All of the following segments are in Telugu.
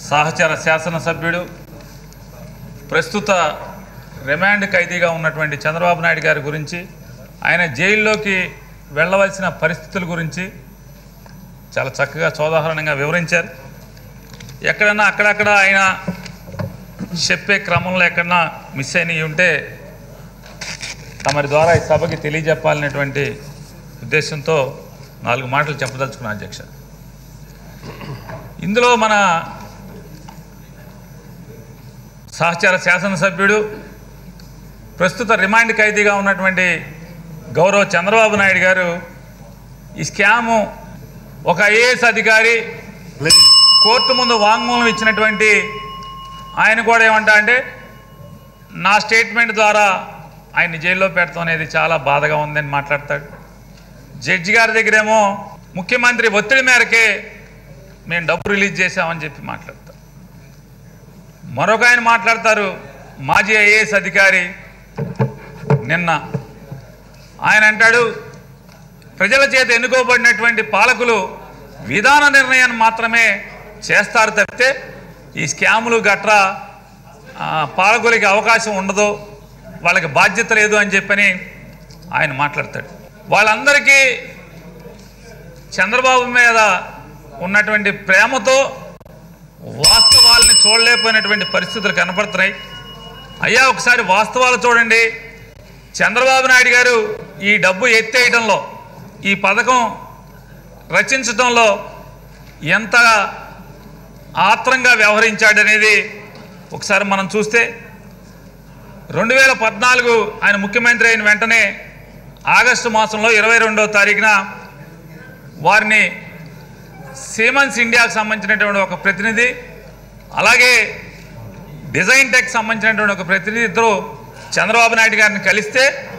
సహచర శాసనసభ్యుడు ప్రస్తుత రిమాండ్ ఖైదీగా ఉన్నటువంటి చంద్రబాబు నాయుడు గారి గురించి ఆయన జైల్లోకి వెళ్ళవలసిన పరిస్థితుల గురించి చాలా చక్కగా సోదాహరణంగా వివరించారు ఎక్కడన్నా అక్కడక్కడ ఆయన చెప్పే క్రమంలో ఎక్కడన్నా మిస్ అయినవి ఉంటే తమరి ద్వారా ఈ సభకి తెలియజెప్పాలనేటువంటి ఉద్దేశంతో నాలుగు మాటలు చెప్పదలుచుకున్నా అధ్యక్ష ఇందులో మన సహచర శాసనసభ్యుడు ప్రస్తుత రిమాండ్ ఖైదీగా ఉన్నటువంటి గౌరవ చంద్రబాబు నాయుడు గారు ఈ స్కాము ఒక ఐఏఎస్ అధికారి కోర్టు ముందు వాంగ్మూలం ఇచ్చినటువంటి ఆయన కూడా ఏమంటా అంటే నా స్టేట్మెంట్ ద్వారా ఆయన జైల్లో పెడతాం అనేది చాలా బాధగా ఉందని మాట్లాడతాడు జడ్జి గారి దగ్గరేమో ముఖ్యమంత్రి ఒత్తిడి మేరకే మేము డబ్బు రిలీజ్ చేశామని చెప్పి మాట్లాడతారు మరొక ఆయన మాట్లాడతారు మాజీ ఐఏఎస్ అధికారి నిన్న ఆయన అంటాడు ప్రజల చేత ఎన్నుకోబడినటువంటి పాలకులు విధాన నిర్ణయాన్ని మాత్రమే చేస్తారు తప్పితే ఈ స్కాములు గట్రా ఆ, పాలకులకి అవకాశం ఉండదు వాళ్ళకి బాధ్యత లేదు అని చెప్పని ఆయన మాట్లాడతాడు వాళ్ళందరికీ చంద్రబాబు మీద ఉన్నటువంటి ప్రేమతో వాస్తవాలని చూడలేకపోయినటువంటి పరిస్థితులు కనపడుతున్నాయి అయ్యా ఒకసారి వాస్తవాలు చూడండి చంద్రబాబు నాయుడు గారు ఈ డబ్బు ఎత్తేయడంలో ఈ పథకం రచించడంలో ఎంత ఆత్రంగా వ్యవహరించాడనేది ఒకసారి మనం చూస్తే రెండు వేల పద్నాలుగు ఆయన ముఖ్యమంత్రి అయిన వెంటనే ఆగస్టు మాసంలో ఇరవై రెండవ తారీఖున వారిని సీమన్స్ ఇండియాకు సంబంధించినటువంటి ఒక ప్రతినిధి అలాగే డిజైన్ టెక్ సంబంధించినటువంటి ఒక ప్రతినిధి ఇద్దరు చంద్రబాబు నాయుడు గారిని కలిస్తే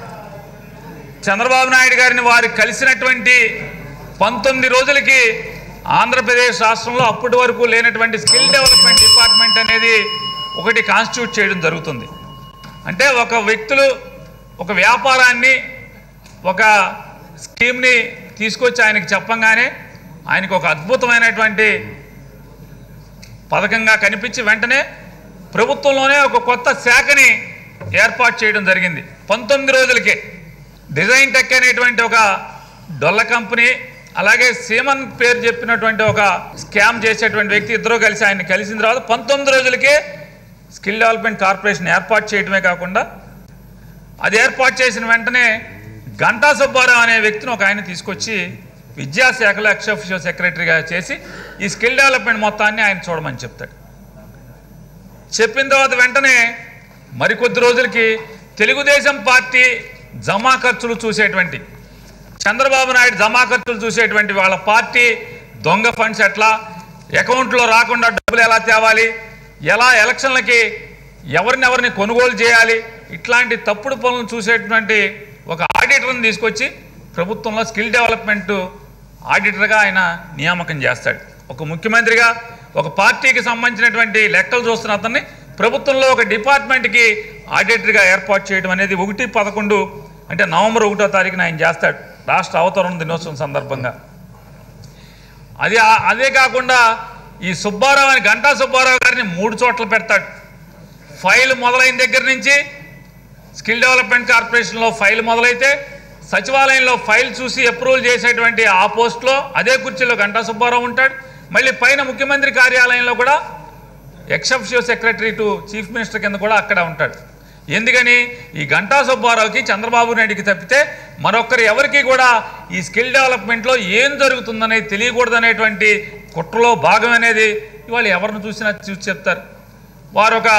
చంద్రబాబు నాయుడు గారిని వారు కలిసినటువంటి పంతొమ్మిది రోజులకి ఆంధ్రప్రదేశ్ రాష్ట్రంలో అప్పటి వరకు లేనటువంటి స్కిల్ డెవలప్మెంట్ డిపార్ట్మెంట్ అనేది ఒకటి కాన్స్టిట్యూట్ చేయడం జరుగుతుంది అంటే ఒక వ్యక్తులు ఒక వ్యాపారాన్ని ఒక స్కీమ్ని తీసుకొచ్చి ఆయనకి చెప్పంగానే ఆయనకు ఒక అద్భుతమైనటువంటి పథకంగా కనిపించి వెంటనే ప్రభుత్వంలోనే ఒక కొత్త శాఖని ఏర్పాటు చేయడం జరిగింది పంతొమ్మిది రోజులకే డిజైన్ టెక్ అనేటువంటి ఒక డొల్ల కంపెనీ అలాగే సీమన్ పేరు చెప్పినటువంటి ఒక స్కామ్ చేసేటువంటి వ్యక్తి ఇద్దరు కలిసి ఆయన కలిసిన తర్వాత పంతొమ్మిది రోజులకే స్కిల్ డెవలప్మెంట్ కార్పొరేషన్ ఏర్పాటు చేయడమే కాకుండా అది ఏర్పాటు చేసిన వెంటనే గంటా సుబ్బారావు అనే వ్యక్తిని ఒక ఆయన తీసుకొచ్చి విద్యాశాఖలో ఎక్స్ అఫీషియల్ సెక్రటరీగా చేసి ఈ స్కిల్ డెవలప్మెంట్ మొత్తాన్ని ఆయన చూడమని చెప్తాడు చెప్పిన తర్వాత వెంటనే మరికొద్ది రోజులకి తెలుగుదేశం పార్టీ జమా ఖర్చులు చూసేటువంటి చంద్రబాబు నాయుడు జమా ఖర్చులు చూసేటువంటి వాళ్ళ పార్టీ దొంగ ఫండ్స్ ఎట్లా అకౌంట్లో రాకుండా డబ్బులు ఎలా తేవాలి ఎలా ఎలక్షన్లకి ఎవరిని ఎవరిని కొనుగోలు చేయాలి ఇట్లాంటి తప్పుడు పనులను చూసేటువంటి ఒక ఆడిటర్ని తీసుకొచ్చి ప్రభుత్వంలో స్కిల్ డెవలప్మెంట్ ఆడిటర్గా ఆయన నియామకం చేస్తాడు ఒక ముఖ్యమంత్రిగా ఒక పార్టీకి సంబంధించినటువంటి లెక్కలు చూస్తున్న అతన్ని ప్రభుత్వంలో ఒక డిపార్ట్మెంట్కి ఆడిటర్గా ఏర్పాటు చేయడం అనేది ఒకటి పదకొండు అంటే నవంబర్ ఒకటో తారీఖున ఆయన చేస్తాడు రాష్ట్ర అవతరణ దినోత్సవం సందర్భంగా అది ఆ- అదే కాకుండా ఈ సుబ్బారావు అని గంటా సుబ్బారావు గారిని మూడు చోట్ల పెడతాడు ఫైల్ మొదలైన దగ్గర నుంచి స్కిల్ డెవలప్మెంట్ కార్పొరేషన్లో ఫైల్ మొదలైతే సచివాలయంలో ఫైల్ చూసి అప్రూవల్ చేసేటువంటి ఆ పోస్ట్లో అదే కుర్చీలో గంటా సుబ్బారావు ఉంటాడు మళ్ళీ పైన ముఖ్యమంత్రి కార్యాలయంలో కూడా ex officio secretary to chief minister కింద కూడా అక్కడ ఉంటాడు ఎందుకని ఈ గంటా సుబ్బారావుకి చంద్రబాబు నాయుడికి తప్పితే మరొకరు ఎవరికి కూడా ఈ స్కిల్ డెవలప్మెంట్లో ఏం జరుగుతుందనేది తెలియకూడదనేటువంటి కుట్రలో భాగం అనేది ఇవాళ ఎవరిని చూసినా చూసి చెప్తారు వారు ఒక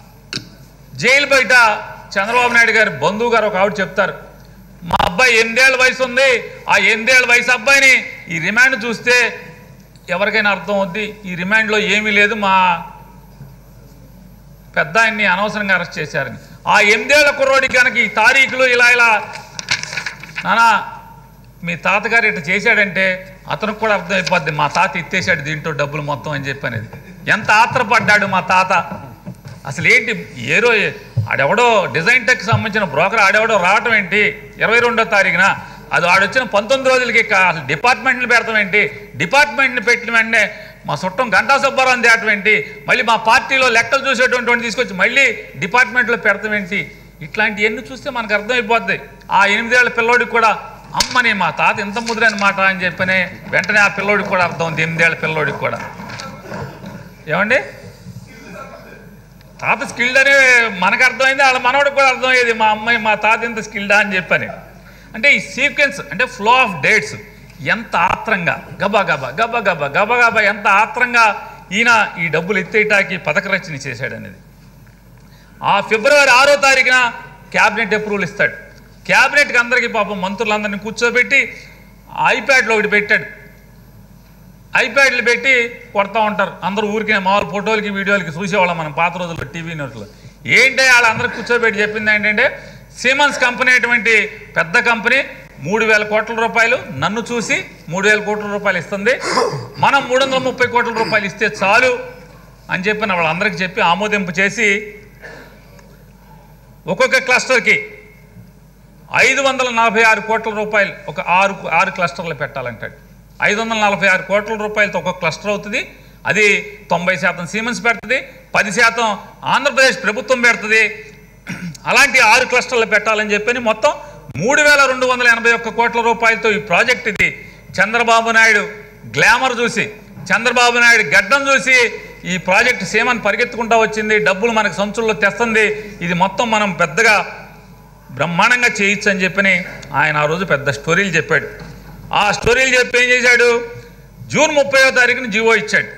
జైలు బయట చంద్రబాబు నాయుడు గారి బంధువు గారు ఒక ఆవిడ చెప్తారు మా అబ్బాయి ఎనిమిదేళ్ళ వయసు ఉంది ఆ ఎనిమిదేళ్ళ వయసు అబ్బాయిని ఈ రిమాండ్ చూస్తే ఎవరికైనా అర్థం అవుద్ది ఈ రిమాండ్లో ఏమీ లేదు మా పెద్ద ఆయన్ని అనవసరంగా అరెస్ట్ చేశారని ఆ ఎనిమిదేళ్ల కుర్రోడికి కనుక ఈ తారీఖులు ఇలా ఇలా నానా మీ తాతగారు ఇట్లా చేశాడంటే అతనికి కూడా అర్థమైపోద్ది మా తాత ఎత్తేసాడు దీంట్లో డబ్బులు మొత్తం అని చెప్పి అనేది ఎంత ఆత్రపడ్డాడు మా తాత అసలు ఏంటి ఏరో ఆడెవడో డిజైన్ టెక్ సంబంధించిన బ్రోకర్ ఆడెవడో రావటం ఏంటి ఇరవై రెండో తారీఖున అది ఆడొచ్చిన పంతొమ్మిది రోజులకి కా- అసలు డిపార్ట్మెంట్లు పెడతాం ఏంటి డిపార్ట్మెంట్ని పెట్టిన వెంటనే మా చుట్టం గంటా సుబ్బారావు తేటం ఏంటి మళ్ళీ మా పార్టీలో లెక్కలు చూసేటువంటి వాడిని తీసుకొచ్చి మళ్ళీ డిపార్ట్మెంట్లో పెడతాం ఏంటి ఇట్లాంటివన్నీ చూస్తే మనకు అర్థమైపోద్ది ఆ ఎనిమిదేళ్ల పిల్లోడికి కూడా అమ్మని మా తాత ఇంత ముదిరైన మాట అని చెప్పని వెంటనే ఆ పిల్లోడికి కూడా అర్థం ఉంది ఎనిమిదేళ్ల పిల్లోడికి కూడా ఏమండి తాత స్కిల్డ్ అనే మనకు అర్థమైంది వాళ్ళ మనవడికి కూడా అర్థమయ్యేది మా అమ్మాయి మా తాత ఇంత స్కిల్డా అని చెప్పని అంటే ఈ సీక్వెన్స్ అంటే ఫ్లో ఆఫ్ డేట్స్ ఎంత ఆత్రంగా గబా గబా గబా గబా గబా గబా ఎంత ఆత్రంగా ఈయన ఈ డబ్బులు ఎత్తేయటానికి పథక రచన చేశాడు అనేది ఆ ఫిబ్రవరి ఆరో తారీఖున క్యాబినెట్ అప్రూవల్ ఇస్తాడు క్యాబినెట్కి అందరికీ పాపం మంత్రులందరినీ కూర్చోబెట్టి ఐప్యాడ్లో ఒకటి పెట్టాడు ఐప్యాడ్లు పెట్టి కొడతా ఉంటారు అందరూ ఊరికే మామూలు ఫోటోలకి వీడియోలకి చూసేవాళ్ళం మనం పాత రోజుల్లో టీవీ న్యూస్లో ఏంటి వాళ్ళందరూ కూర్చోబెట్టి చెప్పింది ఏంటంటే సిమన్స్ కంపెనీ అటువంటి పెద్ద కంపెనీ మూడు వేల కోట్ల రూపాయలు నన్ను చూసి మూడు వేల కోట్ల రూపాయలు ఇస్తుంది మనం మూడు వందల ముప్పై కోట్ల రూపాయలు ఇస్తే చాలు అని చెప్పి వాళ్ళందరికీ చెప్పి ఆమోదింపు చేసి ఒక్కొక్క క్లస్టర్కి ఐదు వందల నలభై ఆరు కోట్ల రూపాయలు ఒక ఆరు ఆరు క్లస్టర్లు పెట్టాలంటాడు ఐదు వందల నలభై ఆరు కోట్ల రూపాయలతో ఒక క్లస్టర్ అవుతుంది అది తొంభై శాతం సీమెన్స్ పెడుతుంది పది శాతం ఆంధ్రప్రదేశ్ ప్రభుత్వం పెడుతుంది అలాంటి ఆరు క్లస్టర్లు పెట్టాలని చెప్పని మొత్తం మూడు వేల రెండు వందల ఎనభై ఒక్క కోట్ల రూపాయలతో ఈ ప్రాజెక్ట్ ఇది చంద్రబాబు నాయుడు గ్లామర్ చూసి చంద్రబాబు నాయుడు గడ్డం చూసి ఈ ప్రాజెక్ట్ సీమన్ పరిగెత్తుకుంటా వచ్చింది డబ్బులు మనకు సంచుల్లో తెస్తుంది ఇది మొత్తం మనం పెద్దగా బ్రహ్మాండంగా చేయొచ్చు అని చెప్పని ఆయన ఆ రోజు పెద్ద స్టోరీలు చెప్పాడు ఆ స్టోరీలు చెప్పి ఏం చేశాడు జూన్ ముప్పైవ తారీఖున జీవో ఇచ్చాడు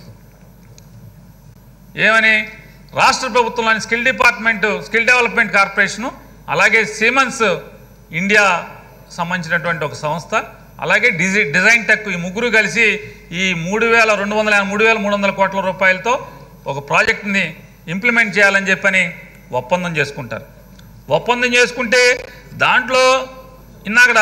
ఏమని రాష్ట్ర ప్రభుత్వంలోని skill department skill development corporation అలాగే సిమన్స్ ఇండియా సంబంధించినటువంటి ఒక సంస్థ అలాగే డిజి డిజైన్ టెక్ ఈ ముగ్గురు కలిసి ఈ మూడు వేల రెండు వందల మూడు వేల మూడు వందల కోట్ల రూపాయలతో ఒక ప్రాజెక్ట్ని ఇంప్లిమెంట్ చేయాలని చెప్పని ఒప్పందం చేసుకుంటారు ఒప్పందం చేసుకుంటే దాంట్లో ఇన్నాకడ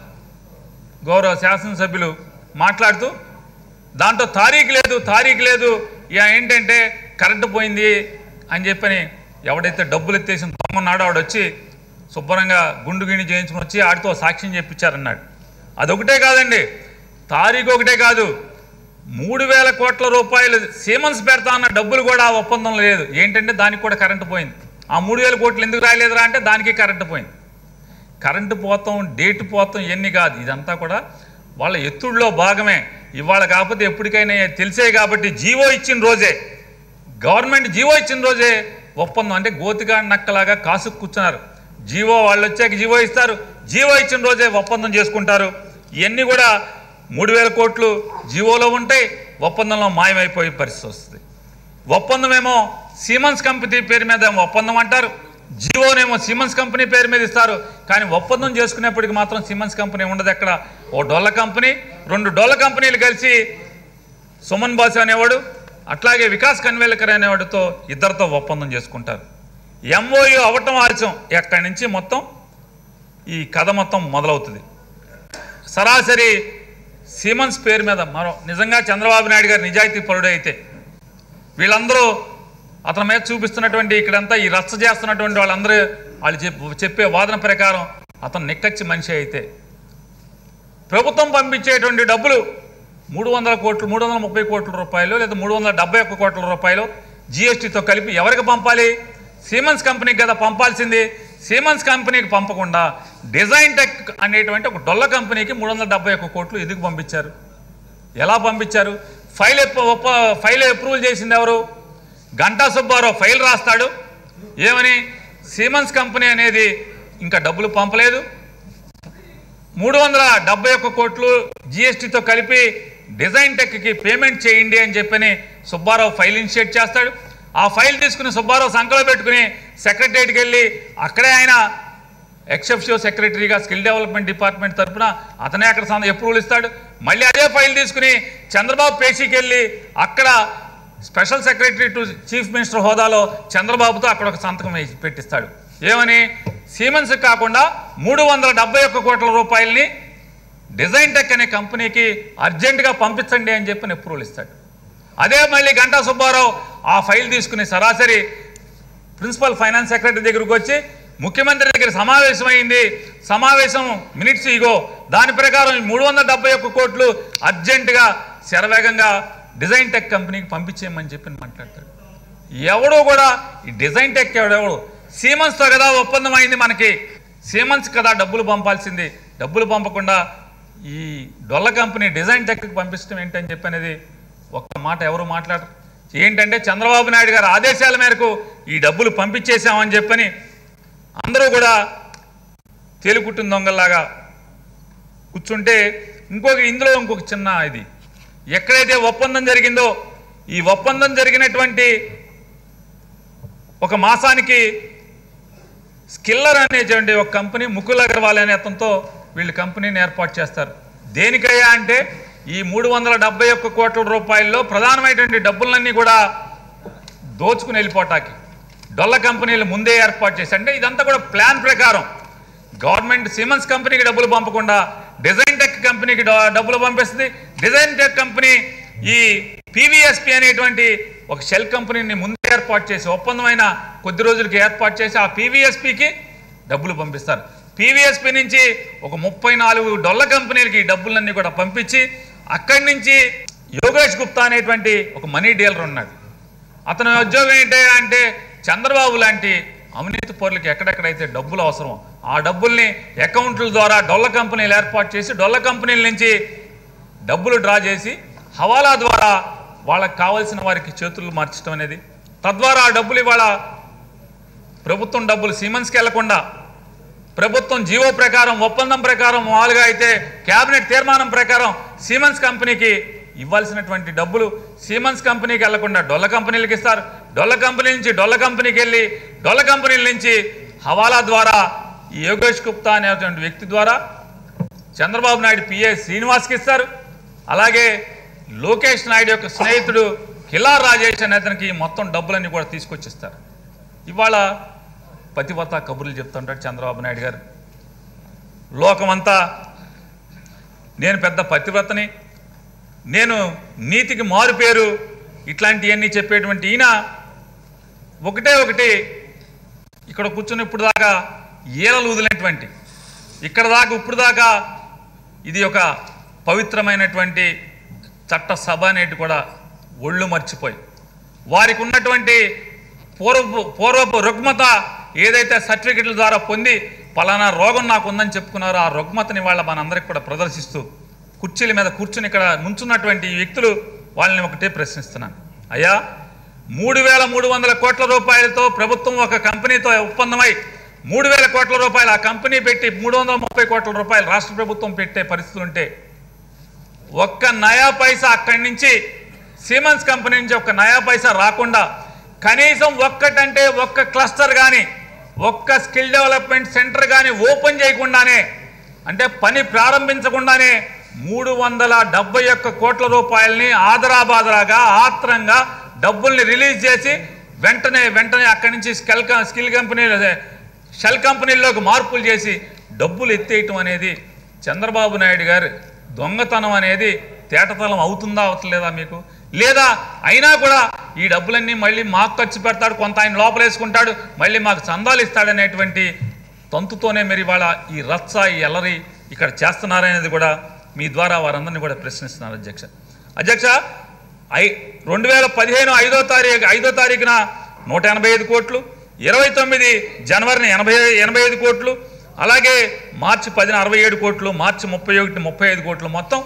గౌరవ శాసనసభ్యులు మాట్లాడుతూ దాంట్లో తారీఖు లేదు తారీఖు లేదు ఇక ఏంటంటే కరెంటు పోయింది అని చెప్పని ఎవడైతే డబ్బులు ఎత్తేసిన దొంగన్నాడో ఆవిడ వచ్చి శుభ్రంగా గుండు గిణి చేయించుకుని వచ్చి ఆడితో సాక్ష్యం చెప్పించారన్నాడు అదొకటే కాదండి తారీఖు ఒకటే కాదు మూడు వేల కోట్ల రూపాయలు సీమన్స్ పెడతా అన్న డబ్బులు కూడా ఆ ఒప్పందంలో లేదు ఏంటంటే దానికి కూడా కరెంటు పోయింది ఆ మూడు వేల కోట్లు ఎందుకు రాయలేదురా అంటే దానికి కరెంటు పోయింది కరెంటు పోతాం డేట్ పోతాం ఇవన్నీ కాదు ఇదంతా కూడా వాళ్ళ ఎత్తుడిలో భాగమే ఇవాళ కాకపోతే ఎప్పటికైనా తెలిసే కాబట్టి జీవో ఇచ్చిన రోజే గవర్నమెంట్ జీవో ఇచ్చిన రోజే ఒప్పందం అంటే గోతిగా నక్కలాగా కాసు కూర్చున్నారు జీవో వాళ్ళు వచ్చాక జీవో ఇస్తారు జీవో ఇచ్చిన రోజే ఒప్పందం చేసుకుంటారు ఇవన్నీ కూడా మూడు వేల కోట్లు జీవోలో ఉంటాయి ఒప్పందంలో మాయమైపోయే పరిస్థితి వస్తుంది ఒప్పందమేమో సీమన్స్ కంపెనీ పేరు మీద ఏమో ఒప్పందం అంటారు జియోనేమో సిమన్స్ కంపెనీ పేరు మీద ఇస్తారు కానీ ఒప్పందం చేసుకునేప్పటికి మాత్రం సిమన్స్ కంపెనీ ఉండదు ఎక్కడ ఓ డొల్ల కంపెనీ రెండు డొల్ల కంపెనీలు కలిసి సుమన్ బాసు అనేవాడు అట్లాగే వికాస్ కన్వేలకర్ అనేవాడితో ఇద్దరితో ఒప్పందం చేసుకుంటారు ఎంఓయు అవటం ఆలస్యం ఎక్కడి నుంచి మొత్తం ఈ కథ మొత్తం మొదలవుతుంది సరాసరి సీమన్స్ పేరు మీద మరో నిజంగా చంద్రబాబు నాయుడు గారు నిజాయితీ పరుడు అయితే వీళ్ళందరూ అతని మీద చూపిస్తున్నటువంటి ఇక్కడంతా ఈ రచ్చ చేస్తున్నటువంటి వాళ్ళందరూ వాళ్ళు చెప్ చెప్పే వాదన ప్రకారం అతను నిక్కచ్చి మనిషి అయితే ప్రభుత్వం పంపించేటువంటి డబ్బులు మూడు వందల కోట్లు మూడు వందల ముప్పై కోట్ల రూపాయలు లేదా మూడు వందల డెబ్బై ఒక్క కోట్ల రూపాయలు జిఎస్టీతో కలిపి ఎవరికి పంపాలి సీమన్స్ కంపెనీకి కదా పంపాల్సింది సీమన్స్ కంపెనీకి పంపకుండా డిజైన్ టెక్ అనేటువంటి ఒక డొల్ల కంపెనీకి మూడు వందల డెబ్బై ఒక్క కోట్లు ఎందుకు పంపించారు ఎలా పంపించారు ఫైల్ ఎప్ప- ఒప్ప ఫైల్ అప్రూవల్ చేసింది ఎవరు గంటా సుబ్బారావు ఫైల్ రాస్తాడు ఏమని సీమన్స్ కంపెనీ అనేది ఇంకా డబ్బులు పంపలేదు మూడు వందల డెబ్బై ఒక్క కోట్లు జిఎస్టీతో కలిపి డిజైన్ టెక్కి పేమెంట్ చేయండి అని చెప్పని సుబ్బారావు ఫైల్ ఇనిషియేట్ చేస్తాడు ఆ ఫైల్ తీసుకుని సుబ్బారావు సంకలో పెట్టుకుని సెక్రటరియట్కి వెళ్ళి అక్కడే ఆయన ఎక్సెప్షియో సెక్రటరీగా స్కిల్ డెవలప్మెంట్ డిపార్ట్మెంట్ తరపున అతనే అక్కడ సంద అప్రూవల్ ఇస్తాడు మళ్ళీ అదే ఫైల్ తీసుకుని చంద్రబాబు పేషీకి వెళ్ళి అక్కడ special secretary to chief minister హోదాలో చంద్రబాబుతో అక్కడ ఒక సంతకం వేసి పెట్టిస్తాడు ఏమని సీమెన్స్ కాకుండా మూడు వందల డెబ్బై ఒక్క కోట్ల రూపాయలని డిజైన్ టెక్ అనే కంపెనీకి అర్జెంటుగా పంపించండి అని చెప్పి అప్రూవల్ ఇస్తాడు అదే మళ్ళీ గంటా సుబ్బారావు ఆ ఫైల్ తీసుకుని సరాసరి ప్రిన్సిపల్ ఫైనాన్స్ సెక్రటరీ దగ్గరకు వచ్చి ముఖ్యమంత్రి దగ్గర సమావేశమైంది సమావేశం మినిట్స్ ఇగో దాని ప్రకారం మూడు వందల డెబ్బై ఒక్క కోట్లు అర్జెంటుగా శరవేగంగా డిజైన్ టెక్ కంపెనీకి పంపించేయమని చెప్పి మాట్లాడతాడు ఎవడో కూడా ఈ డిజైన్ టెక్ ఎవడెవడు సీమన్స్తో కదా ఒప్పందం అయింది మనకి సీమన్స్ కదా డబ్బులు పంపాల్సింది డబ్బులు పంపకుండా ఈ డొల్ల కంపెనీ డిజైన్ టెక్కి పంపించడం ఏంటని చెప్పి అనేది ఒక్క మాట ఎవరు మాట్లాడరు ఏంటంటే చంద్రబాబు నాయుడు గారి ఆదేశాల మేరకు ఈ డబ్బులు పంపించేశామని చెప్పని అందరూ కూడా తేలికుట్టిన దొంగల్లాగా కూర్చుంటే ఇంకొక ఇందులో ఇంకొక చిన్న ఇది ఎక్కడైతే ఒప్పందం జరిగిందో ఈ ఒప్పందం జరిగినటువంటి ఒక మాసానికి స్కిల్లర్ అనేటువంటి ఒక కంపెనీ ముకుల్ అగర్వాల్ అనే అతనితో వీళ్ళు కంపెనీని ఏర్పాటు చేస్తారు దేనికయ్యా అంటే ఈ మూడు వందల డెబ్బై ఒక్క కోట్ల రూపాయల్లో ప్రధానమైనటువంటి డబ్బులన్నీ కూడా దోచుకుని వెళ్ళిపోటాకి డొల్ల కంపెనీలు ముందే ఏర్పాటు చేసి అంటే ఇదంతా కూడా ప్లాన్ ప్రకారం గవర్నమెంట్ సిమెన్స్ కంపెనీకి డబ్బులు పంపకుండా డిజైన్ టెక్ కంపెనీకి డ- డబ్బులు పంపిస్తుంది డిజైన్ టెక్ కంపెనీ ఈ పీవీఎస్పీ అనేటువంటి ఒక షెల్ కంపెనీని ముందే ఏర్పాటు చేసి ఒప్పందమైన కొద్ది రోజులకి ఏర్పాటు చేసి ఆ పీవీఎస్పీకి డబ్బులు పంపిస్తారు పీవీఎస్పీ నుంచి ఒక ముప్పై నాలుగు డొల్ల కంపెనీలకి ఈ డబ్బులన్నీ కూడా పంపించి అక్కడి నుంచి యోగేష్ గుప్తా అనేటువంటి ఒక మనీ డీలర్ ఉన్నాడు అతని ఉద్యోగం ఏంటి అంటే చంద్రబాబు లాంటి అవినీతి పౌరులకి ఎక్కడెక్కడైతే డబ్బులు అవసరమో ఆ డబ్బుల్ని అకౌంట్ల ద్వారా డొల్ల కంపెనీలు ఏర్పాటు చేసి డొల్ల కంపెనీల నుంచి డబ్బులు డ్రా చేసి హవాలా ద్వారా వాళ్ళకి కావాల్సిన వారికి చేతులు మార్చడం అనేది తద్వారా ఆ డబ్బులు ఇవాళ ప్రభుత్వం డబ్బులు సీమన్స్కి వెళ్లకుండా ప్రభుత్వం జీవో ప్రకారం ఒప్పందం ప్రకారం మామూలుగా అయితే కేబినెట్ తీర్మానం ప్రకారం సీమన్స్ కంపెనీకి ఇవ్వాల్సినటువంటి డబ్బులు సీమన్స్ కంపెనీకి వెళ్లకుండా డొల్ల కంపెనీలకు ఇస్తారు డొల్ల కంపెనీ నుంచి డొల్ల కంపెనీకి వెళ్ళి డొల్ల కంపెనీల నుంచి హవాలా ద్వారా ఈ యోగేష్ గుప్తా అనేటువంటి వ్యక్తి ద్వారా చంద్రబాబు నాయుడు పిఏ శ్రీనివాస్కి ఇస్తారు అలాగే లోకేష్ నాయుడు యొక్క స్నేహితుడు కిలార్ రాజేష్ అనే అతనికి ఈ మొత్తం డబ్బులన్నీ కూడా తీసుకొచ్చిస్తారు ఇవాళ పతివత కబుర్లు చెప్తుంటాడు చంద్రబాబు నాయుడు గారు లోకమంతా నేను పెద్ద పతివ్రతని నేను నీతికి మారు పేరు ఇట్లాంటివన్నీ చెప్పేటువంటి ఈయన ఒకటే ఒకటి ఇక్కడ కూర్చుని ఇప్పుడు దాకా ఈలలు వదిలినటువంటి ఇక్కడ దాకా ఇప్పుడు దాకా ఇది ఒక పవిత్రమైనటువంటి చట్ట సభ అనేది కూడా ఒళ్ళు మర్చిపోయి వారికి ఉన్నటువంటి పూర్వపు పూర్వపు రుగ్మత ఏదైతే సర్టిఫికెట్ల ద్వారా పొంది పలానా రోగం నాకు ఉందని చెప్పుకున్నారో ఆ రుగ్మతని వాళ్ళ మనందరికి కూడా ప్రదర్శిస్తూ కుర్చీల మీద కూర్చుని ఇక్కడ నుంచున్నటువంటి ఈ వ్యక్తులు వాళ్ళని ఒకటే ప్రశ్నిస్తున్నాను అయ్యా మూడు వేల మూడు వందల కోట్ల రూపాయలతో ప్రభుత్వం ఒక కంపెనీతో ఒప్పందమై మూడు వేల కోట్ల రూపాయలు ఆ కంపెనీ పెట్టి మూడు వందల ముప్పై కోట్ల రూపాయలు రాష్ట్ర ప్రభుత్వం పెట్టే పరిస్థితులు ఉంటే ఒక్క నయా పైసా అక్కడి నుంచి సిమెన్స్ కంపెనీ నుంచి ఒక్క నయా పైసా రాకుండా కనీసం ఒక్కటంటే ఒక్క క్లస్టర్ కానీ ఒక్క స్కిల్ డెవలప్మెంట్ సెంటర్ కానీ ఓపెన్ చేయకుండానే అంటే పని ప్రారంభించకుండానే మూడు వందల డెబ్బై ఒక్క కోట్ల రూపాయలని ఆదరాబాదరాగా ఆత్రంగా డబ్బుల్ని రిలీజ్ చేసి వెంటనే వెంటనే అక్కడి నుంచి స్కిల్ క- స్కిల్ కంపెనీ అదే షెల్ కంపెనీల్లోకి మార్పులు చేసి డబ్బులు ఎత్తేయటం అనేది చంద్రబాబు నాయుడు గారు దొంగతనం అనేది తేటతలం అవుతుందా అవట్లేదా మీకు లేదా అయినా కూడా ఈ డబ్బులన్నీ మళ్ళీ మాకు ఖర్చు పెడతాడు కొంత ఆయన లోపలేసుకుంటాడు మళ్ళీ మాకు చందాలు ఇస్తాడనేటువంటి తంతుతోనే మీరు ఇవాళ ఈ రచ్చ ఈ ఎల్లరి ఇక్కడ చేస్తున్నారనేది కూడా మీ ద్వారా వారందరినీ కూడా ప్రశ్నిస్తున్నారు అధ్యక్ష అధ్యక్ష ఐ రెండు వేల పదిహేను ఐదో తారీఖు ఐదో తారీఖున నూట ఎనభై ఐదు కోట్లు ఇరవై తొమ్మిది జనవరిని ఎనభై ఎనభై ఐదు కోట్లు అలాగే మార్చి పదిన అరవై ఏడు కోట్లు మార్చి ముప్పై ఒకటి ముప్పై ఐదు కోట్లు మొత్తం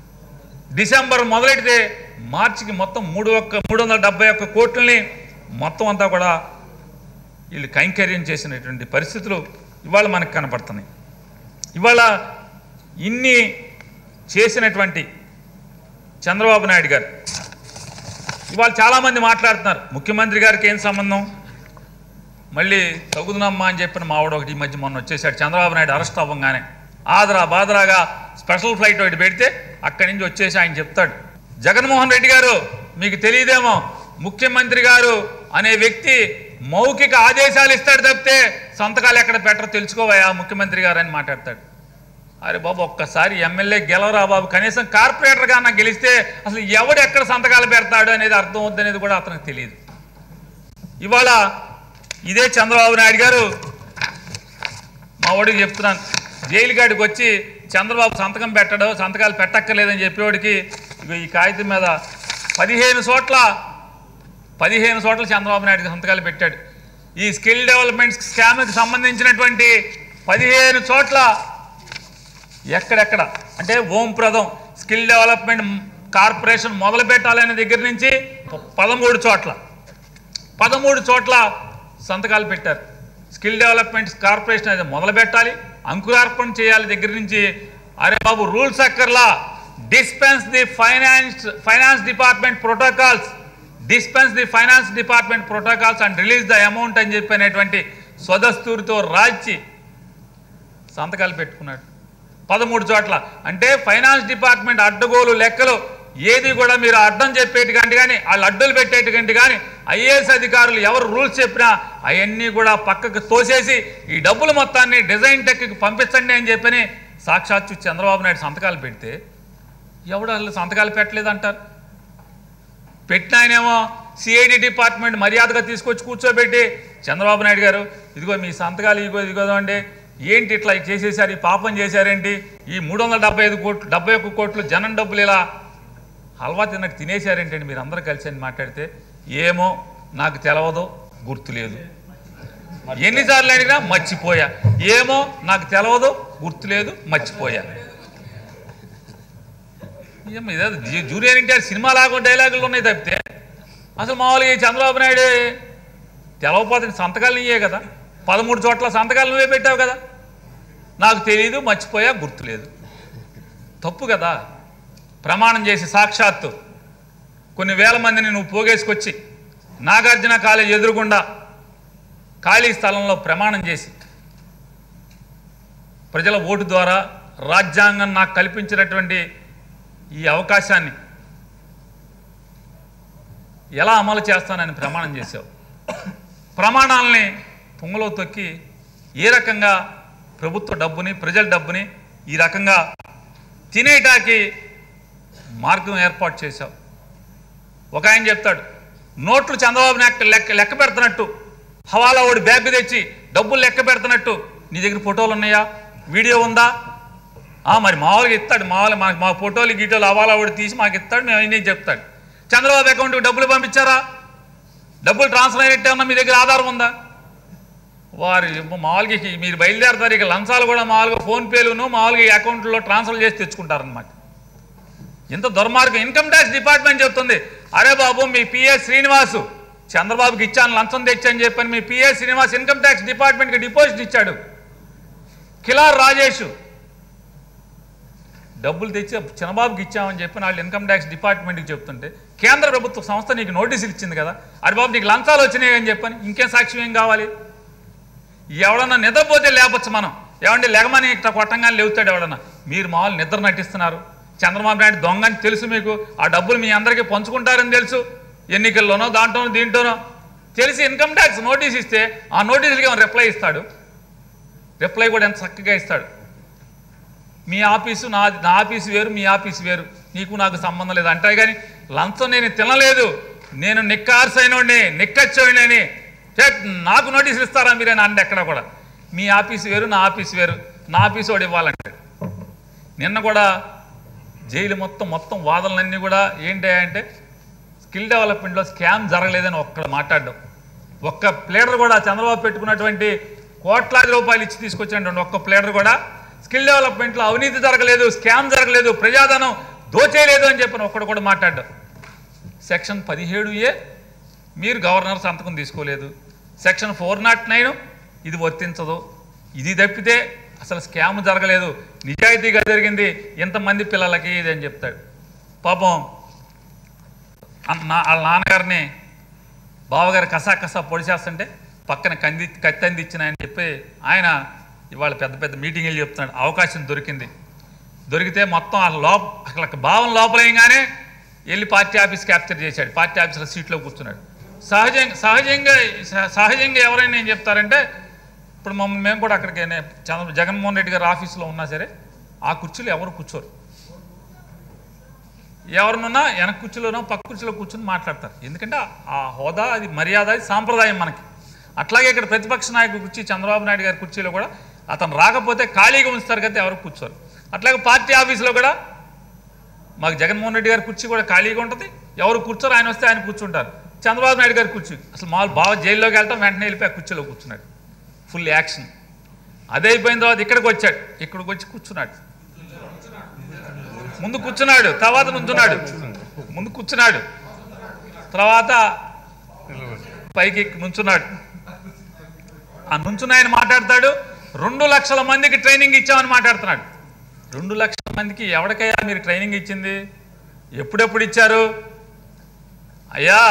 డిసెంబర్ మొదలెడితే మార్చికి మొత్తం మూడు ఒక్క మూడు వందల డెబ్బై ఒక్క కోట్లని మొత్తం అంతా కూడా వీళ్ళు కైంకర్యం చేసినటువంటి పరిస్థితులు ఇవాళ మనకు కనపడుతున్నాయి ఇవాళ ఇన్ని చేసినటువంటి చంద్రబాబు నాయుడు గారు ఇవాళ చాలామంది మాట్లాడుతున్నారు ముఖ్యమంత్రి గారికి ఏం సంబంధం మళ్ళీ తగుదునమ్మా అని చెప్పిన మావాడు ఒకటి ఈ మధ్య మొన్న వచ్చేసాడు చంద్రబాబు నాయుడు అరెస్ట్ అవ్వగానే ఆదరా బాదరాగా స్పెషల్ ఫ్లైట్ ఒకటి పెడితే అక్కడి నుంచి వచ్చేసి ఆయన చెప్తాడు జగన్మోహన్ రెడ్డి గారు మీకు తెలియదేమో ముఖ్యమంత్రి గారు అనే వ్యక్తి మౌఖిక ఆదేశాలు ఇస్తాడు తప్పితే సంతకాలు ఎక్కడ పెట్టరో తెలుసుకోవయా ముఖ్యమంత్రి గారు అని మాట్లాడతాడు అరే బాబు ఒక్కసారి ఎమ్మెల్యే గెలవరా బాబు కనీసం కార్పొరేటర్గా నాకు గెలిస్తే అసలు ఎవడు ఎక్కడ సంతకాలు పెడతాడు అనేది అర్థం అవుద్ది అనేది కూడా అతనికి తెలియదు ఇవాళ ఇదే చంద్రబాబు నాయుడు గారు మా వాడికి చెప్తున్నాను జైలు కాడికి వచ్చి చంద్రబాబు సంతకం పెట్టడం సంతకాలు పెట్టక్కర్లేదని చెప్పేవాడికి ఇగో ఈ కాగితం మీద పదిహేను చోట్ల పదిహేను చోట్ల చంద్రబాబు నాయుడు సంతకాలు పెట్టాడు ఈ స్కిల్ డెవలప్మెంట్ స్కామ్కి సంబంధించినటువంటి పదిహేను చోట్ల ఎక్కడెక్కడ అంటే ఓంప్రదం స్కిల్ డెవలప్మెంట్ కార్పొరేషన్ మొదలు పెట్టాలనే దగ్గర నుంచి ప- పదమూడు చోట్ల పదమూడు చోట్ల సంతకాలు పెట్టారు స్కిల్ డెవలప్మెంట్ కార్పొరేషన్ అది మొదలు పెట్టాలి అంకురార్పణ చేయాలి దగ్గర నుంచి అరే బాబు రూల్స్ అక్కర్లా dispense the finance finance department protocols dispense the finance department protocols and release the amount అని చెప్పినటువంటి స్వదస్తూరితో రాల్చి సంతకాలు పెట్టుకున్నాడు పదమూడు చోట్ల అంటే ఫైనాన్స్ డిపార్ట్మెంట్ అడ్డగోలు లెక్కలు ఏది కూడా మీరు అడ్డం చెప్పేటికంటే కానీ వాళ్ళు అడ్డులు పెట్టేటికంటే కానీ ఐఏఎస్ అధికారులు ఎవరు రూల్స్ చెప్పినా అవన్నీ కూడా పక్కకు తోసేసి ఈ డబ్బులు మొత్తాన్ని డిజైన్ టెక్కి పంపించండి అని చెప్పని సాక్షాత్తు చంద్రబాబు నాయుడు సంతకాలు పెడితే ఎవడు వాళ్ళు సంతకాలు పెట్టలేదు అంటారు పెట్టిన ఆయనేమో సిఐడి డిపార్ట్మెంట్ మర్యాదగా తీసుకొచ్చి కూర్చోబెట్టి చంద్రబాబు నాయుడు గారు ఇదిగో మీ సంతకాలు ఇదిగో ఇదిగో అండి ఏంటి ఇట్లా చేసేసారు ఈ పాపం చేశారేంటి ఈ మూడు వందల డెబ్బై ఐదు కోట్లు డెబ్బై ఒక్క కోట్లు జనం డబ్బులు ఇలా హల్వా తిన్నట్టు తినేశారేంటండి మీరు అందరూ కలిసి అని మాట్లాడితే ఏమో నాకు తెలవదు గుర్తులేదు ఎన్నిసార్లు అడిగినా మర్చిపోయా ఏమో నాకు తెలవదు గుర్తులేదు మర్చిపోయా ఏం ఇదే జూ- జూనియర్ ఎన్టీఆర్ సినిమా లాగా డైలాగులు ఉన్నాయి తప్పితే అసలు మామూలుగా ఈ చంద్రబాబు నాయుడు తెలవపోతే సంతకాలు నీయే కదా పదమూడు చోట్ల సంతకాలు నువ్వే పెట్టావు కదా నాకు తెలియదు మర్చిపోయా గుర్తులేదు తప్పు కదా ప్రమాణం చేసి సాక్షాత్తు కొన్ని వేల మందిని నువ్వు పోగేసుకొచ్చి నాగార్జున కాలేజ్ ఎదురుగుండా ఖాళీ స్థలంలో ప్రమాణం చేసి ప్రజల ఓటు ద్వారా రాజ్యాంగం నాకు కల్పించినటువంటి ఈ అవకాశాన్ని ఎలా అమలు చేస్తానని ప్రమాణం చేశావు ప్రమాణాలని పొంగలో తొక్కి ఏ రకంగా ప్రభుత్వ డబ్బుని ప్రజల డబ్బుని ఈ రకంగా తినేటాకి మార్గం ఏర్పాటు చేశావు ఒక ఆయన చెప్తాడు నోట్లు చంద్రబాబు నాయుడు లెక్క లెక్క పెడుతున్నట్టు హవాలా ఓడి బ్యాగ్ తెచ్చి డబ్బులు లెక్క పెడుతున్నట్టు నీ దగ్గర ఫోటోలు ఉన్నాయా వీడియో ఉందా ఆ, మరి మామూలుగా ఇస్తాడు మామూలుగా మనకు మా ఫోటోలు గీటోలు హవాలా ఓడి తీసి మాకు ఇస్తాడు మేము అన్నీ చెప్తాడు చంద్రబాబు అకౌంట్కి డబ్బులు పంపించారా డబ్బులు ట్రాన్స్ఫర్ అయినట్టే ఉన్నా మీ దగ్గర ఆధారం ఉందా వారి మామూలుగా ఇక మీరు బయలుదేరతారు ఇక లంచాలు కూడా మామూలుగా ఫోన్పేలును మామూలుగా ఈ అకౌంట్లో ట్రాన్స్ఫర్ చేసి తెచ్చుకుంటారనమాట ఇంత దుర్మార్గం ఇన్కమ్ ట్యాక్స్ డిపార్ట్మెంట్ చెప్తుంది అరే బాబు మీ పిఎస్ శ్రీనివాసు చంద్రబాబుకి ఇచ్చాను లంచం తెచ్చని చెప్పని మీ పిఎస్ శ్రీనివాస్ ఇన్కమ్ ట్యాక్స్ డిపార్ట్మెంట్కి డిపాజిట్ ఇచ్చాడు కిలార్ రాజేష్ డబ్బులు తెచ్చి చిన్నబాబుకి ఇచ్చామని చెప్పి వాళ్ళు ఇన్కమ్ ట్యాక్స్ డిపార్ట్మెంట్కి చెప్తుంటే కేంద్ర ప్రభుత్వ సంస్థ నీకు నోటీసులు ఇచ్చింది కదా అరే బాబు నీకు లంచాలు వచ్చినాయి అని చెప్పని ఇంకేం సాక్ష్యం ఏం కావాలి ఎవడన్నా నిద్రపోతే లేపచ్చు మనం ఏమంటే లెగమని ఇట్లా కొట్టంగానే లేవుతాడు ఎవడన్నా మీరు మామూలు నిద్ర నటిస్తున్నారు చంద్రబాబు నాయుడు దొంగ అని తెలుసు మీకు ఆ డబ్బులు మీ అందరికీ పంచుకుంటారని తెలుసు ఎన్నికల్లోనో దాంట్లోనో దీంట్లోనో తెలిసి ఇన్కమ్ ట్యాక్స్ నోటీస్ ఇస్తే ఆ నోటీసులకి ఏమైనా రిప్లై ఇస్తాడు రిప్లై కూడా ఎంత చక్కగా ఇస్తాడు మీ ఆఫీసు నా నా ఆఫీసు వేరు మీ ఆఫీసు వేరు నీకు నాకు సంబంధం లేదు అంటే కానీ లంచం నేను తినలేదు నేను నిక్కార్సైనోడిని నిక్కచ్చోడిని నాకు నోటీసులు ఇస్తారా మీరేనా అంటే ఎక్కడ కూడా మీ ఆఫీసు వేరు నా ఆఫీసు వేరు నా ఆఫీసు వాడు ఇవ్వాలంటే నిన్న కూడా జైలు మొత్తం మొత్తం వాదనలన్నీ కూడా ఏంటి అంటే స్కిల్ డెవలప్మెంట్లో స్కామ్ జరగలేదని ఒక్కడ మాట్లాడడం ఒక్క ప్లేడర్ కూడా చంద్రబాబు పెట్టుకున్నటువంటి కోట్లాది రూపాయలు ఇచ్చి తీసుకొచ్చినటువంటి ఒక్క ప్లేడర్ కూడా స్కిల్ డెవలప్మెంట్లో అవినీతి జరగలేదు స్కామ్ జరగలేదు ప్రజాధనం దోచేయలేదు అని చెప్పిన ఒక్కడు కూడా మాట్లాడ్డాం సెక్షన్ పదిహేడు ఏ మీరు గవర్నర్ సంతకం తీసుకోలేదు సెక్షన్ ఫోర్ నాట్ నైన్ ఇది వర్తించదు ఇది తప్పితే అసలు స్కామ్ జరగలేదు నిజాయితీగా జరిగింది ఇంతమంది పిల్లలకి ఇది అని చెప్తాడు పాపం అన్న- నా వాళ్ళ నాన్నగారిని బావగారు కసా కసా పొడిచేస్తుంటే పక్కన కంది కత్తి అందించిన అని చెప్పి ఆయన ఇవాళ పెద్ద పెద్ద మీటింగ్లు చెప్తున్నాడు అవకాశం దొరికింది దొరికితే మొత్తం ఆ లోప అక్కడ భావం లోపలేయంగానే వెళ్ళి పార్టీ ఆఫీస్ క్యాప్చర్ చేశాడు పార్టీ ఆఫీసులో సీట్లో కూర్చున్నాడు సహజంగా సహజంగా సహ- సహజంగా ఎవరైనా ఏం చెప్తారంటే ఇప్పుడు మమ్మల్ని మేము కూడా అక్కడికి నే- చంద్ర జగన్మోహన్ రెడ్డి గారి ఆఫీసులో ఉన్నా సరే ఆ కుర్చీలో ఎవరు కూర్చోరు ఎవరినున్నా వెనక కుర్చీలోనో పక్క కుర్చీలో కూర్చొని మాట్లాడతారు ఎందుకంటే ఆ హోదా అది మర్యాద అది సాంప్రదాయం మనకి అట్లాగే ఇక్కడ ప్రతిపక్ష నాయకుడి కుర్చీ చంద్రబాబు నాయుడు గారి కుర్చీలో కూడా అతను రాకపోతే ఖాళీగా ఉంచుతారు కదా ఎవరు కూర్చోరు అట్లాగే పార్టీ ఆఫీసులో కూడా మాకు జగన్మోహన్ రెడ్డి గారి కుర్చీ కూడా ఖాళీగా ఉంటుంది ఎవరు కూర్చోరు ఆయన వస్తే ఆయన కూర్చుంటారు చంద్రబాబు నాయుడు గారు కూర్చు అసలు మామూలు బాగా జైల్లోకి వెళ్తాం వెంటనే వెళ్ళిపోయి ఆ కుర్చీలో కూర్చున్నాడు ఫుల్ యాక్షన్ అదే అయిపోయిన తర్వాత ఇక్కడికి వచ్చాడు ఇక్కడికి వచ్చి కూర్చున్నాడు ముందు కూర్చున్నాడు తర్వాత నుంచున్నాడు ముందు కూర్చున్నాడు తర్వాత పైకి ఎక్కి నుంచున్నాడు ఆ నుంచున్న ఆయన మాట్లాడతాడు రెండు లక్షల మందికి ట్రైనింగ్ ఇచ్చామని మాట్లాడుతున్నాడు రెండు లక్షల మందికి ఎవరికయ్యా మీరు ట్రైనింగ్ ఇచ్చింది ఎప్పుడెప్పుడు ఇచ్చారు అయ్యా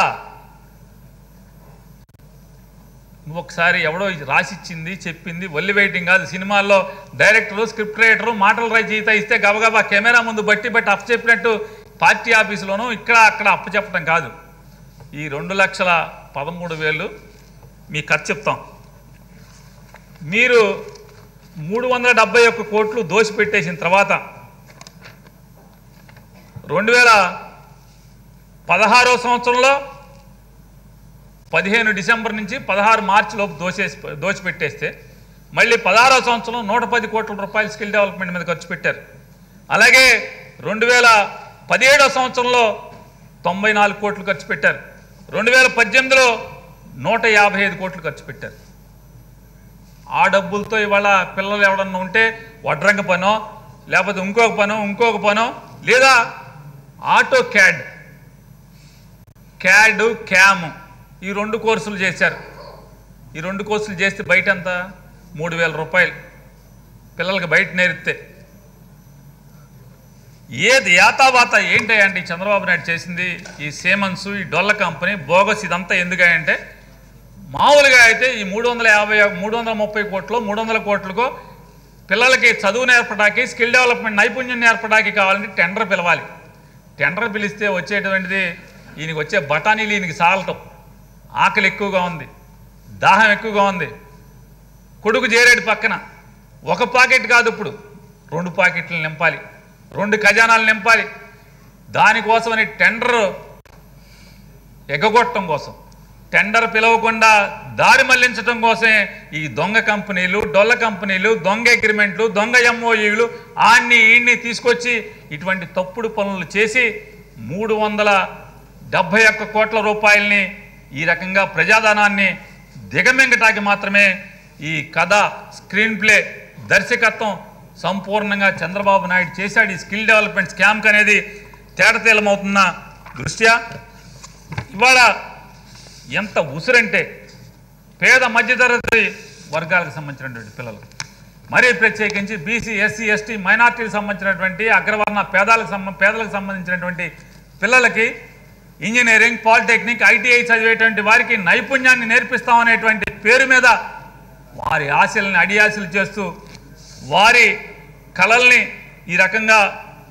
నువ్వు ఒకసారి ఎవడో రాసిచ్చింది చెప్పింది ఒల్లి వెయిటింగ్ కాదు సినిమాల్లో డైరెక్టరు స్క్రిప్ట్ రైటరు మాటలు రచయిత ఇస్తే గబగబా కెమెరా ముందు బట్టి బట్టి అప్పు చెప్పినట్టు పార్టీ ఆఫీసులోనూ ఇక్కడ అక్కడ అప్పు చెప్పడం కాదు ఈ రెండు లక్షల పదమూడు వేలు మీ ఖర్చు చెప్తాం మీరు మూడు వందల డెబ్బై ఒక్క కోట్లు దోసిపెట్టేసిన తర్వాత రెండు వేల పదహారో సంవత్సరంలో పదిహేను డిసెంబర్ నుంచి పదహారు మార్చి లోపు దోచేసి దోచిపెట్టేస్తే మళ్ళీ పదహారో సంవత్సరం నూట పది కోట్ల రూపాయలు స్కిల్ డెవలప్మెంట్ మీద ఖర్చు పెట్టారు అలాగే రెండు వేల పదిహేడో సంవత్సరంలో తొంభై నాలుగు కోట్లు ఖర్చు పెట్టారు రెండు వేల పద్దెనిమిదిలో నూట యాభై ఐదు కోట్లు ఖర్చు పెట్టారు ఆ డబ్బులతో ఇవాళ పిల్లలు ఎవడన్నా ఉంటే వడ్రంగ పనో లేకపోతే ఇంకొక పనో ఇంకొక పనో లేదా ఆటో క్యాడ్ క్యాడ్ క్యామ్ ఈ రెండు కోర్సులు చేశారు ఈ రెండు కోర్సులు చేస్తే బయట ఎంత మూడు వేల రూపాయలు పిల్లలకి బయట నేరిస్తే ఏది యాతావాత ఏంటంటే చంద్రబాబు నాయుడు చేసింది ఈ సేమన్స్ ఈ డొల్ల కంపెనీ బోగస్ ఇదంతా ఎందుకంటే మామూలుగా అయితే ఈ మూడు వందల యాభై మూడు వందల ముప్పై కోట్లు మూడు వందల కోట్లకు పిల్లలకి చదువు నేర్పడానికి స్కిల్ డెవలప్మెంట్ నైపుణ్యం నేర్పడానికి కావాలంటే టెండర్ పిలవాలి టెండర్ పిలిస్తే వచ్చేటువంటిది ఈయనకి వచ్చే బఠానీలు ఈయనకి సాలటం ఆకలి ఎక్కువగా ఉంది దాహం ఎక్కువగా ఉంది కొడుకు చేరేడు పక్కన ఒక పాకెట్ కాదు ఇప్పుడు రెండు పాకెట్లు నింపాలి రెండు ఖజానాలు నింపాలి దానికోసమని టెండర్ ఎగ్గొట్టడం కోసం టెండర్ పిలవకుండా దారి మళ్లించడం కోసమే ఈ దొంగ కంపెనీలు డొల్ల కంపెనీలు దొంగ అగ్రిమెంట్లు దొంగ ఎంఓఈలు ఆన్ని ఈన్ని తీసుకొచ్చి ఇటువంటి తప్పుడు పనులు చేసి మూడు వందల డెబ్భై ఒక్క కోట్ల రూపాయలని ఈ రకంగా ప్రజాధనాన్ని దిగమింగటానికి మాత్రమే ఈ కథ స్క్రీన్ ప్లే దర్శకత్వం సంపూర్ణంగా చంద్రబాబు నాయుడు చేశాడు ఈ స్కిల్ డెవలప్మెంట్ స్కామ్కి అనేది తేటతీలమవుతున్న దృష్ట్యా ఇవాళ ఎంత ఉసురంటే పేద మధ్యతరగతి వర్గాలకు సంబంధించినటువంటి పిల్లలు మరీ ప్రత్యేకించి బీసీ ఎస్సీ ఎస్టీ మైనార్టీలకు సంబంధించినటువంటి అగ్రవర్ణ పేదాలకు సంబ పేదలకు సంబంధించినటువంటి పిల్లలకి ఇంజనీరింగ్ పాలిటెక్నిక్ ఐటీఐ చదివేటువంటి వారికి నైపుణ్యాన్ని నేర్పిస్తామనేటువంటి పేరు మీద వారి ఆశల్ని అడియాశలు చేస్తూ వారి కళల్ని ఈ రకంగా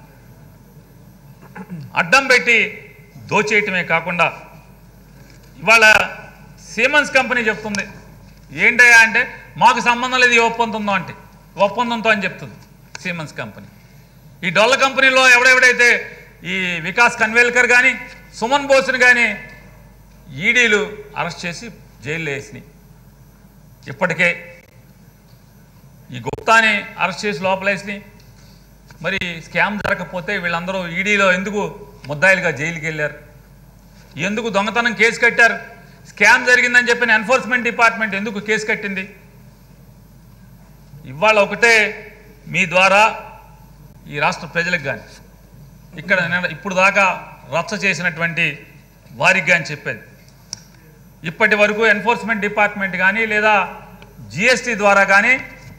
అడ్డం పెట్టి దోచేయటమే కాకుండా ఇవాళ సీమన్స్ కంపెనీ చెప్తుంది ఏంటయ్యా అంటే మాకు సంబంధం లేదు ఈ ఒప్పందంతో అంటే ఒప్పందంతో అని చెప్తుంది సీమన్స్ కంపెనీ ఈ డొల్ల కంపెనీలో ఎవడెవడైతే ఈ వికాస్ కన్వేల్కర్ కానీ సుమన్ బోస్ని కానీ ఈడీలు అరెస్ట్ చేసి జైల్లో వేసినాయి ఇప్పటికే ఈ గుప్తాని అరెస్ట్ చేసి లోపలేసినాయి మరి స్కామ్ జరగకపోతే వీళ్ళందరూ ఈడీలో ఎందుకు ముద్దాయిలుగా జైలుకి వెళ్ళారు ఎందుకు దొంగతనం కేసు కట్టారు స్కామ్ జరిగిందని చెప్పిన ఎన్ఫోర్స్మెంట్ డిపార్ట్మెంట్ ఎందుకు కేసు కట్టింది ఇవాళ ఒకటే మీ ద్వారా ఈ రాష్ట్ర ప్రజలకు కానీ ఇక్కడ నేను ఇప్పుడు దాకా రచ్చ చేసినటువంటి వారికి కానీ చెప్పేది ఇప్పటి వరకు ఎన్ఫోర్స్మెంట్ డిపార్ట్మెంట్ కానీ లేదా జిఎస్టీ ద్వారా కానీ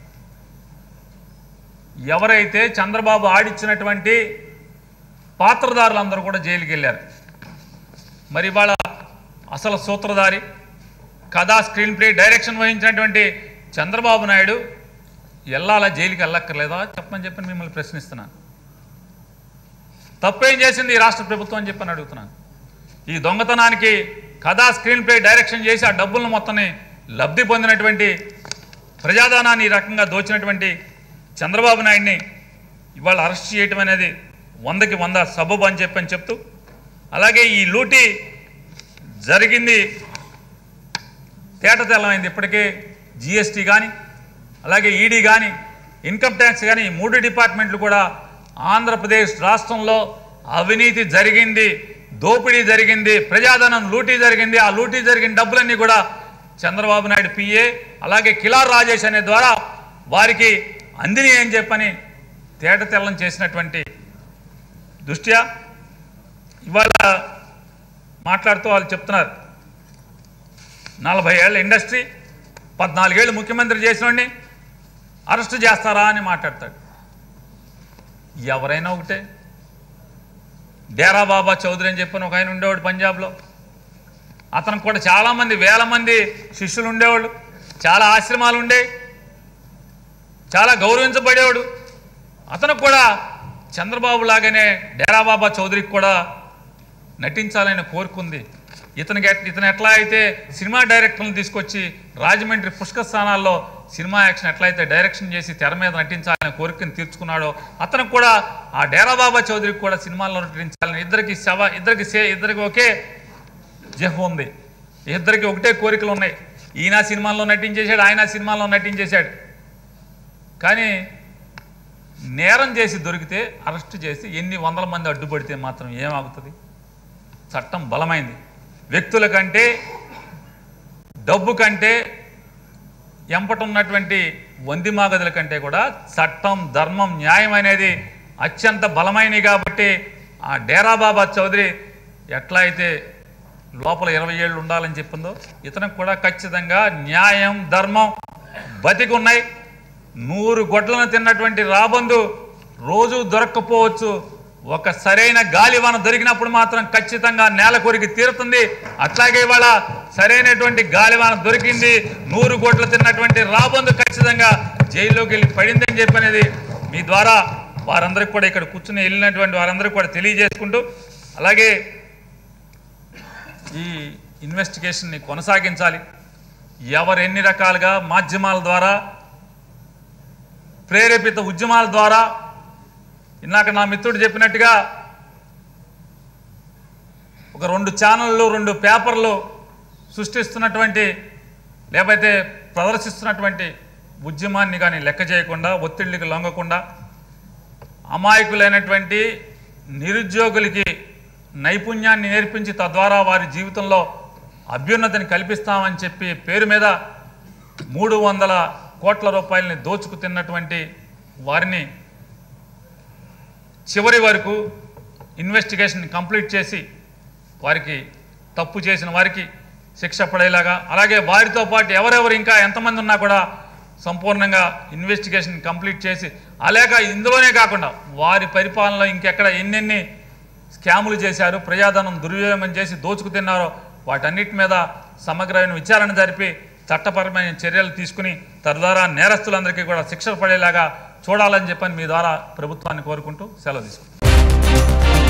ఎవరైతే చంద్రబాబు ఆడిచ్చినటువంటి పాత్రదారులందరూ కూడా జైలుకి వెళ్ళారు మరి ఇవాళ అసలు సూత్రధారి కథా స్క్రీన్ ప్లే డైరెక్షన్ వహించినటువంటి చంద్రబాబు నాయుడు ఎల్లాల జైలుకి వెళ్ళక్కర్లేదా చెప్పమని చెప్పి మిమ్మల్ని ప్రశ్నిస్తున్నాను తప్పేం చేసింది ఈ రాష్ట్ర ప్రభుత్వం అని చెప్పని అడుగుతున్నాను ఈ దొంగతనానికి కథా స్క్రీన్ ప్లే డైరెక్షన్ చేసి ఆ డబ్బులను మొత్తాన్ని లబ్ధి పొందినటువంటి ప్రజాధనాన్ని ఈ రకంగా దోచినటువంటి చంద్రబాబు నాయుడిని ఇవాళ అరెస్ట్ చేయటం అనేది వందకి వంద సబబు అని చెప్పని చెప్తూ అలాగే ఈ లూటీ జరిగింది తేటతెల్లమైంది ఇప్పటికే జిఎస్టీ కానీ అలాగే ఈడీ కానీ ఇన్కమ్ ట్యాక్స్ కానీ ఈ మూడు డిపార్ట్మెంట్లు కూడా ఆంధ్రప్రదేశ్ రాష్ట్రంలో అవినీతి జరిగింది దోపిడీ జరిగింది ప్రజాధనం లూటీ జరిగింది ఆ లూటీ జరిగిన డబ్బులన్నీ కూడా చంద్రబాబు నాయుడు పిఏ అలాగే కిలార్ రాజేష్ అనే ద్వారా వారికి అందిని అని చెప్పని తేట తెల్లం చేసినటువంటి దృష్ట్యా ఇవాళ మాట్లాడుతూ వాళ్ళు చెప్తున్నారు నలభై ఏళ్ళ ఇండస్ట్రీ పద్నాలుగేళ్ళు ముఖ్యమంత్రి చేసినోడిని అరెస్ట్ చేస్తారా అని మాట్లాడతాడు ఎవరైనా ఒకటే డేరా బాబా చౌదరి అని చెప్పిన ఒక ఆయన ఉండేవాడు పంజాబ్లో అతనికి కూడా చాలామంది వేల మంది శిష్యులు ఉండేవాళ్ళు చాలా ఆశ్రమాలు ఉండే చాలా గౌరవించబడేవాడు అతను కూడా చంద్రబాబు లాగానే డేరా బాబా చౌదరికి కూడా నటించాలని కోరుకుంది ఇతనికి ఎట్- ఇతను ఎట్లా అయితే సినిమా డైరెక్టర్లను తీసుకొచ్చి రాజమండ్రి పుష్కర స్థానాల్లో సినిమా యాక్షన్ ఎట్లా అయితే డైరెక్షన్ చేసి తెర మీద నటించాలని కోరికను తీర్చుకున్నాడో అతను కూడా ఆ డేరా బాబా చౌదరికి కూడా సినిమాల్లో నటించాలని ఇద్దరికి శవ ఇద్దరికి సే ఇద్దరికి ఒకే జహ్ ఉంది ఇద్దరికి ఒకటే కోరికలు ఉన్నాయి ఈయన సినిమాల్లో నటించేశాడు ఆయన సినిమాల్లో నటించేశాడు కానీ నేరం చేసి దొరికితే అరెస్ట్ చేసి ఎన్ని వందల మంది అడ్డుపడితే మాత్రం ఏమవుతుంది చట్టం బలమైంది వ్యక్తుల కంటే డబ్బు కంటే ఎంపటున్నటువంటి వందిమాగదుల కంటే కూడా చట్టం ధర్మం న్యాయం అనేది అత్యంత బలమైనవి కాబట్టి ఆ డేరా బాబా చౌదరి ఎట్లా అయితే లోపల ఇరవై ఏళ్ళు ఉండాలని చెప్పిందో ఇతనికి కూడా ఖచ్చితంగా న్యాయం ధర్మం బతికి ఉన్నాయి నూరు గొడ్లను తిన్నటువంటి రాబందు రోజు దొరక్కపోవచ్చు ఒక సరైన గాలివాన దొరికినప్పుడు మాత్రం ఖచ్చితంగా నేల కొరికి తీరుతుంది అట్లాగే ఇవాళ సరైనటువంటి గాలివాన దొరికింది నూరు గొడ్లు తిన్నటువంటి రాబందు ఖచ్చితంగా జైల్లోకి వెళ్ళి పడింది అని చెప్పనేది మీ ద్వారా వారందరికీ కూడా ఇక్కడ కూర్చుని వెళ్ళినటువంటి వారందరికీ కూడా తెలియజేసుకుంటూ అలాగే ఈ ఇన్వెస్టిగేషన్ని కొనసాగించాలి ఎవరు ఎన్ని రకాలుగా మాధ్యమాల ద్వారా ప్రేరేపిత ఉద్యమాల ద్వారా ఇందాక నా మిత్రుడు చెప్పినట్టుగా ఒక రెండు ఛానళ్ళు రెండు పేపర్లు సృష్టిస్తున్నటువంటి లేకపోతే ప్రదర్శిస్తున్నటువంటి ఉద్యమాన్ని కానీ లెక్క చేయకుండా ఒత్తిళ్ళకి లొంగకుండా అమాయకులైనటువంటి నిరుద్యోగులకి నైపుణ్యాన్ని నేర్పించి తద్వారా వారి జీవితంలో అభ్యున్నతిని కల్పిస్తామని చెప్పి పేరు మీద మూడు వందల కోట్ల రూపాయలని దోచుకు తిన్నటువంటి వారిని చివరి వరకు ఇన్వెస్టిగేషన్ కంప్లీట్ చేసి వారికి తప్పు చేసిన వారికి శిక్ష పడేలాగా అలాగే వారితో పాటు ఎవరెవరు ఇంకా ఎంతమంది ఉన్నా కూడా సంపూర్ణంగా ఇన్వెస్టిగేషన్ కంప్లీట్ చేసి అలాగ ఇందులోనే కాకుండా వారి పరిపాలనలో ఇంకెక్కడ ఎన్నెన్ని స్కాములు చేశారు ప్రజాధనం దుర్వినియోగం చేసి దోచుకు తిన్నారో వాటన్నిటి మీద సమగ్రమైన విచారణ జరిపి చట్టపరమైన చర్యలు తీసుకుని తద్వారా నేరస్తులందరికీ కూడా శిక్షలు పడేలాగా చూడాలని చెప్పని మీ ద్వారా ప్రభుత్వాన్ని కోరుకుంటూ సెలవు తీసుకుంటాం